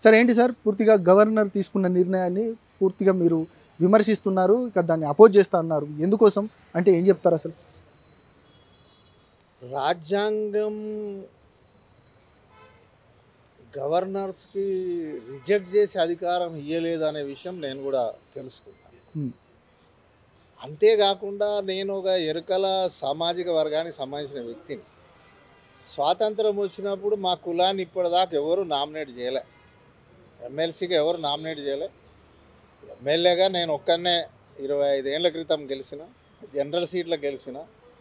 సరే ఏంటి సార్ పూర్తిగా గవర్నర్ తీసుకున్న నిర్ణయాన్ని పూర్తిగా మీరు విమర్శిస్తున్నారు ఇక దాన్ని అపోజ్ చేస్తా అన్నారు ఎందుకోసం అంటే ఏం చెప్తారు అసలు రాజ్యాంగం గవర్నర్స్కి రిజెక్ట్ చేసే అధికారం ఇవ్వలేదు అనే విషయం నేను కూడా తెలుసుకున్నాను Hmm. అంతేకాకుండా నేను ఒక ఎరుకల సామాజిక వర్గానికి సంబంధించిన వ్యక్తిని స్వాతంత్రం వచ్చినప్పుడు మా కులాన్ని ఇప్పటిదాకా ఎవరు నామినేట్ చేయలే ఎమ్మెల్సీగా ఎవరు నామినేట్ చేయలే ఎమ్మెల్యేగా నేను ఒక్కనే ఇరవై ఐదేళ్ల క్రితం గెలిచిన జనరల్ సీట్లో గెలిచిన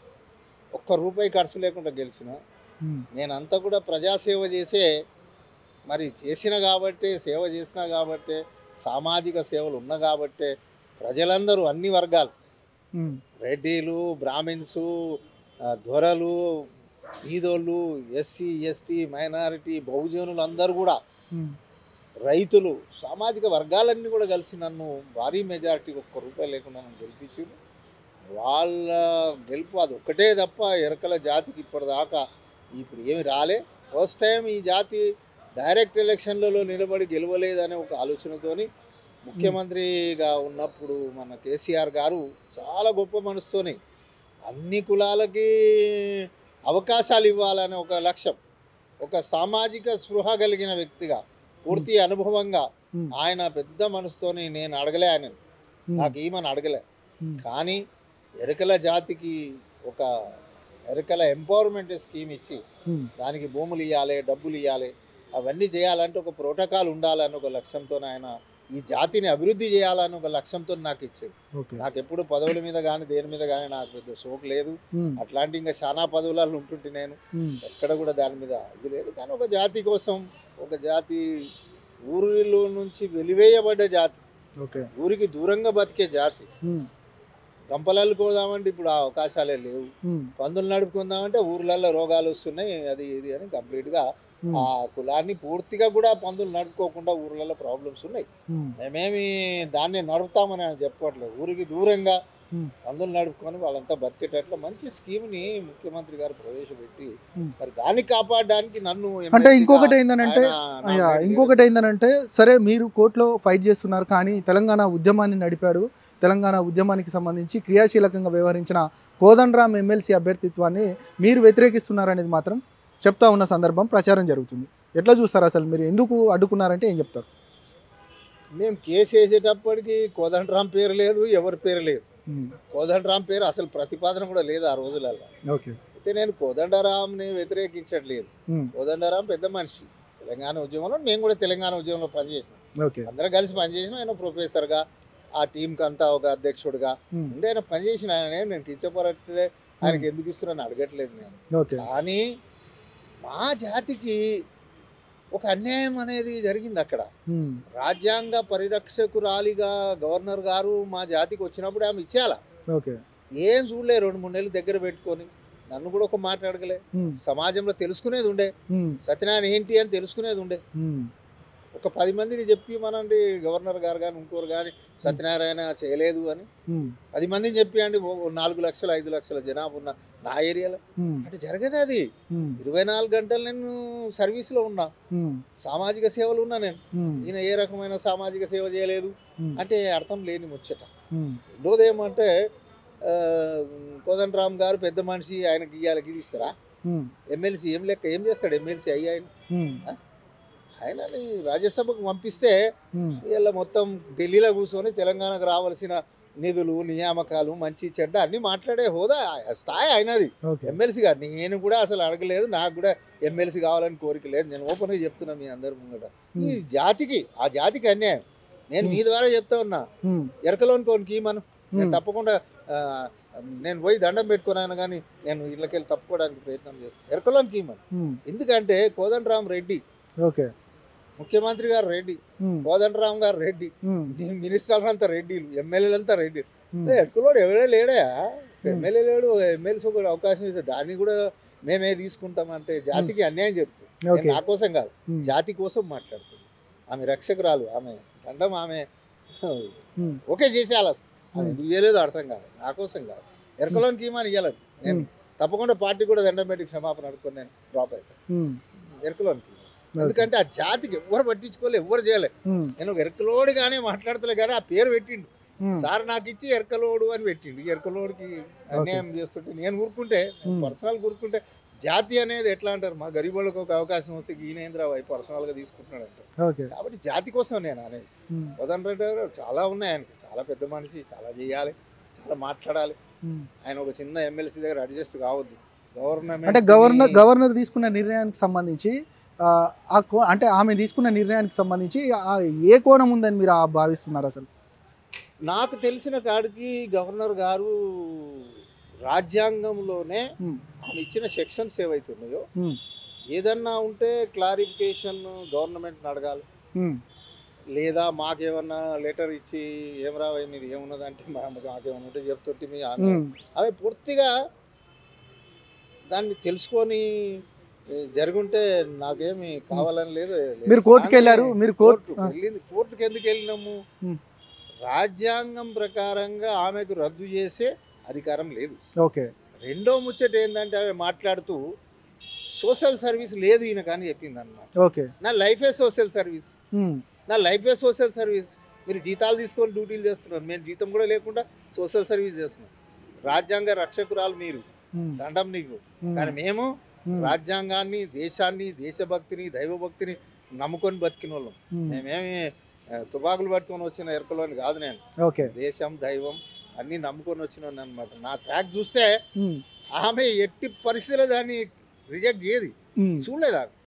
ఒక్క రూపాయి ఖర్చు లేకుండా గెలిచిన ఉమ్, నేనంతా కూడా ప్రజాసేవ చేసే మరి చేసిన కాబట్టే సేవ చేసిన కాబట్టే సామాజిక సేవలు ఉన్న కాబట్టే ప్రజలందరూ అన్ని వర్గాలు ఉమ్, రెడ్డిలు బ్రాహ్మిన్స్ ఆ, దొరలు ఈదోళ్ళు ఎస్సీ ఎస్టీ మైనారిటీ బహుజనులు అందరూ కూడా ఉమ్, రైతులు సామాజిక వర్గాలన్నీ కూడా కలిసి నన్ను భారీ మెజారిటీ ఒక్క రూపాయి లేకుండా నన్ను గెలిపించారు వాళ్ళ గెలుపు అది ఒక్కటే తప్ప ఎరకల జాతికి ఇప్పటిదాకా ఇప్పుడు ఏమి రాలే ఫస్ట్ టైం ఈ జాతి డైరెక్ట్ ఎలక్షన్లలో నిలబడి గెలవలేదనే ఒక ఆలోచనతోని ముఖ్యమంత్రిగా ఉన్నప్పుడు మన కేసీఆర్ గారు చాలా గొప్ప మనసుతోని అన్ని కులాలకి అవకాశాలు ఇవ్వాలనే ఒక లక్ష్యం ఒక సామాజిక స్పృహ కలిగిన వ్యక్తిగా పూర్తి అనుభవంగా ఉమ్, ఆయన పెద్ద మనసుతోని నేను అడగలే ఆయన ఉమ్, నాకు ఈమని అడగలే ఉమ్, కానీ ఎరకల జాతికి ఒక ఎరకల ఎంపవర్మెంట్ స్కీమ్ ఇచ్చి ఉమ్, దానికి భూములు ఇవ్వాలి డబ్బులు ఇవ్వాలి అవన్నీ చేయాలంటే ఒక ప్రోటోకాల్ ఉండాలని ఒక లక్ష్యంతో ఆయన ఈ జాతిని అభివృద్ధి చేయాలని ఒక లక్ష్యంతో నాకు ఇచ్చాడు ఓకే నాకు ఎప్పుడు పదవుల మీద కానీ దేని మీద కానీ నాకు పెద్ద సోకు లేదు ఉమ్, అట్లాంటి ఇంకా చాలా పదవులలో ఉంటుంటే నేను ఉమ్, ఎక్కడ కూడా దాని మీద ఇది లేదు కానీ ఒక జాతి కోసం ఒక జాతి ఊరిలో నుంచి వెలివేయబడ్డ జాతి ఓకే ఊరికి దూరంగా బతికే జాతి ఉమ్, గంపలలు కోదామంటే ఇప్పుడు ఆ అవకాశాలే లేవు ఉమ్, పందులు నడుపుకుందామంటే ఊర్లలో రోగాలు వస్తున్నాయి అది ఇది అని కంప్లీట్గా ఉమ్, ఆ కులాన్ని పూర్తిగా కూడా పందులు నడుపుకోకుండా ఊర్లలో ప్రాబ్లమ్స్ ఉన్నాయి ఉమ్, మేమేమి దాన్ని నడుపుతామని ఆయన చెప్పట్లేదు ఊరికి దూరంగా ఉమ్. పందులు నడుపుకొని వాళ్ళంతా బతికేటట్లు మంచి స్కీమ్ని ముఖ్యమంత్రి గారు ప్రవేశపెట్టి ఉమ్. మరి దాన్ని కాపాడడానికి నన్ను అంటే ఎమ్మెల్సీగా ఇంకొకటి ఏంటంటే ఆయన అయ్యా నామినేట్ ఇంకొకటి ఏంటంటే సరే మీరు కోర్టులో ఫైట్ చేస్తున్నారు కానీ తెలంగాణ ఉద్యమాన్ని నడిపాడు తెలంగాణ ఉద్యమానికి సంబంధించి క్రియాశీలకంగా వ్యవహరించిన కోదండరామ్ ఎమ్మెల్సీ అభ్యర్థిత్వాన్ని మీరు వ్యతిరేకిస్తున్నారనేది మాత్రం చెప్తా ఉన్న సందర్భం ప్రచారం జరుగుతుంది ఎట్లా చూస్తారు అసలు మీరు ఎందుకు అడ్డుకున్నారంటే ఏం చెప్తారు మేము కేసు వేసేటప్పటికి కోదండరాం పేరు లేదు ఎవరి పేరు లేదు ఉమ్, కోదండరాం పేరు అసలు ప్రతిపాదన కూడా లేదు ఆ రోజులలో ఓకే అయితే నేను కోదండరాంని వ్యతిరేకించట్లేదు ఉమ్, కోదండరాం పెద్ద మనిషి తెలంగాణ ఉద్యమంలో నేను కూడా తెలంగాణ ఉద్యమంలో పనిచేసిన ఓకే అందరం కలిసి పనిచేసిన ఆయన ప్రొఫెసర్గా ఆ టీంకి అంతా ఒక అధ్యక్షుడిగా ఉమ్, ఉండే ఆయన పనిచేసిన ఆయన నేను కించపరట్లే ఆయనకి ఎందుకు ఇస్తున్నాను అడగట్లేదు నేను ఓకే కానీ మా జాతికి ఒక అన్యాయం అనేది జరిగింది అక్కడ ఉమ్, రాజ్యాంగ పరిరక్షకురాలిగా గవర్నర్ గారు మా జాతికి వచ్చినప్పుడు ఆమె ఇచ్చేయాల ఓకే ఏం చూడలే రెండు మూడు నెలలు దగ్గర పెట్టుకొని నన్ను కూడా ఒక మాట అడగలే ఉమ్, సమాజంలో తెలుసుకునేది ఉండే ఉమ్, సత్యనారాయణ ఏంటి అని తెలుసుకునేది ఉండే ఉమ్, ఒక పది మందిని చెప్పి మనండి గవర్నర్ గారు కానీ ఇంకోరు కానీ సత్యనారాయణ చేయలేదు అని ఉమ్, పది మందిని చెప్పి అండి ఓ నాలుగు లక్షలు ఐదు లక్షల జనాభా ఉన్న నా ఏరియాలో ఉమ్, అంటే జరగదు అది ఉమ్, ఇరవై నాలుగు గంటలు నేను సర్వీస్లో ఉన్నా ఉమ్, సామాజిక సేవలు ఉన్నా నేను ఉమ్, ఈయన ఏ రకమైన సామాజిక సేవ చేయలేదు ఉమ్, అంటే అర్థం లేని ముచ్చట ఉమ్, రెండోది ఏమంటే ఆ, కోదండరామ్ గారు పెద్ద మనిషి ఆయనకి ఇవ్వాలి ఇది ఇస్తారా ఉమ్, ఎమ్మెల్సీ ఏం లెక్క ఏం చేస్తాడు ఎమ్మెల్సీ అయ్యి ఆయన ఉమ్, ఆయనని రాజ్యసభకు పంపిస్తే ఉమ్, వీళ్ళ మొత్తం ఢిల్లీలో కూర్చొని తెలంగాణకు రావాల్సిన నిధులు నియామకాలు మంచి చెడ్డ అన్ని మాట్లాడే హోదా స్థాయి అయినది ఓకే ఎమ్మెల్సీ గారు నేను కూడా అసలు అడగలేదు నాకు కూడా ఎమ్మెల్సీ కావాలని కోరిక లేదు నేను ఓపెన్గా చెప్తున్నా మీ అందరి ముంగట ఈ ఉమ్, జాతికి ఆ జాతికి అన్యాయం నేను మీ ద్వారా చెప్తా ఉన్నా ఉమ్, ఎరకలోని కోనికి మనం నేను ఉమ్, తప్పకుండా ఆ, నేను పోయి దండం పెట్టుకున్నాను కానీ నేను ఇళ్ళకెళ్ళి తప్పుకోవడానికి ప్రయత్నం చేస్తాను ఎరకలోనికి మనం ఉమ్, ఎందుకంటే కోదండరామ్ రెడ్డి ఓకే ముఖ్యమంత్రి గారు రెడ్డి ఉమ్, కోదండరామ్ గారు రెడ్డి ఉమ్, మినిస్టర్లు అంతా రెడ్డిలు ఎమ్మెల్యేలు అంతా రెడ్డి ఉమ్, ఎరకలోడు ఎవడే లేడా Hmm. ఎమ్మెల్యే లేడు ఎమ్మెల్సీ కూడా అవకాశం ఇస్తే దాన్ని కూడా మేమే తీసుకుంటామంటే జాతికి అన్యాయం జరుగుతుంది నేను ఓకే నా కోసం కాదు ఉమ్, జాతి కోసం మాట్లాడుతుంది ఆమె రక్షకురాలు ఆమె దండం ఆమె ఉమ్, ఓకే చేసేయాలి అసలు అది ఉమ్, ఎందుకు చేయలేదో అర్థం కాదు నా కోసం కాదు ఎరకలోనికి ఏమని ఇవ్వలేదు నేను ఉమ్, తప్పకుండా పార్టీ కూడా దండం పెట్టి క్షమాపణ అడుక్కొని నేను డ్రాప్ అవుతాను ఉమ్, ఎరకలోనికి ఎందుకంటే ఆ జాతికి ఎవ్వరు పట్టించుకోలే ఎవ్వరు చేయలే ఉమ్, నేను ఒక ఎరకలోడు కానీ మాట్లాడతలే కానీ ఆ పేరు పెట్టిండు ఉమ్, సార్ నాకు ఇచ్చి ఎరకలోడు అని పెట్టిండు ఈ ఎరకలోడికి అన్యాయం చేస్తుంటే నేను ఊరుకుంటే Hmm. పర్సనల్ ఊరుకుంటే జాతి అనేది ఎట్లా అంటారు మా గరీబులకు ఒక అవకాశం వస్తే ఈయనేంద్ర పర్సనల్ గా తీసుకుంటున్నాడు అంటే ఓకే కాబట్టి జాతి కోసం నేను అనేది ఉమ్, కోదండ రెడ్డి గారు చాలా ఉన్నాయి ఆయనకి చాలా పెద్ద మనిషి చాలా చేయాలి చాలా మాట్లాడాలి ఉమ్. ఆయన ఒక చిన్న ఎమ్మెల్సీ దగ్గర అడ్జస్ట్ కావద్దు గవర్నమెంట్ అంటే గవర్నర్ గవర్నర్ తీసుకున్న నిర్ణయానికి సంబంధించి ఆ, ఆ కో- అంటే ఆమె తీసుకున్న నిర్ణయానికి సంబంధించి ఆ ఏ కోణం ఉందని మీరు ఆ భావిస్తున్నారు అసలు నాకు తెలిసిన కాడికి గవర్నర్ గారు రాజ్యాంగంలోనే ఉమ్, ఆమె ఇచ్చిన సెక్షన్స్ ఏవైతున్నాయో ఉమ్, ఏదన్నా ఉంటే క్లారిఫికేషన్ గవర్నమెంట్ అడగాలి ఉమ్, లేదా మాకేమన్నా లెటర్ ఇచ్చి ఏం రావే మీది ఏమున్నదంటే మా మాకేమన్నా ఉంటే చెప్తుంటే మీ ఆమె ఉమ్, అవి పూర్తిగా దాన్ని తెలుసుకొని ఏ, జరుగుంటే నాకేమి కావాలని లేదు లేదు. మీరు కోర్టుకి వెళ్ళారు కానీ మీరు కోర్టు కోర్టు వెళ్ళింది కోర్టుకి ఎందుకు వెళ్ళినాము ఉమ్. రాజ్యాంగం ప్రకారంగా ఆమెకు రద్దు చేసే అధికారం లేదు ఓకే రెండో ముచ్చట ఏంటంటే ఆమె మాట్లాడుతూ సోషల్ సర్వీస్ లేదు ఈయన కానీ చెప్పింది అన్నమాట ఓకే నా లైఫే సోషల్ సర్వీస్ ఉమ్, నా లైఫే సోషల్ సర్వీస్ మీరు జీతాలు తీసుకొని డ్యూటీలు చేస్తున్నారు మేము జీతం కూడా లేకుండా సోషల్ సర్వీస్ చేస్తున్నాం రాజ్యాంగ రక్షకురాలు మీరు ఉమ్, దండం నీకు ఉమ్, కానీ మేము ఉమ్, రాజ్యాంగాన్ని దేశాన్ని దేశభక్తిని దైవభక్తిని నమ్ముకొని బతికిన వాళ్ళం ఉమ్, మేమేమి ఆ, తుపాకులు పట్టుకొని వచ్చిన ఎరకలోని కాదు నేను ఓకే దేశం దైవం అన్నీ నమ్ముకొని వచ్చిన అనమాట నా ట్రాక్ చూస్తే ఉమ్, ఆమె ఎట్టి పరిస్థితుల్లో దాన్ని రిజెక్ట్ చేయదు ఉమ్, చూడలేదు ఆమె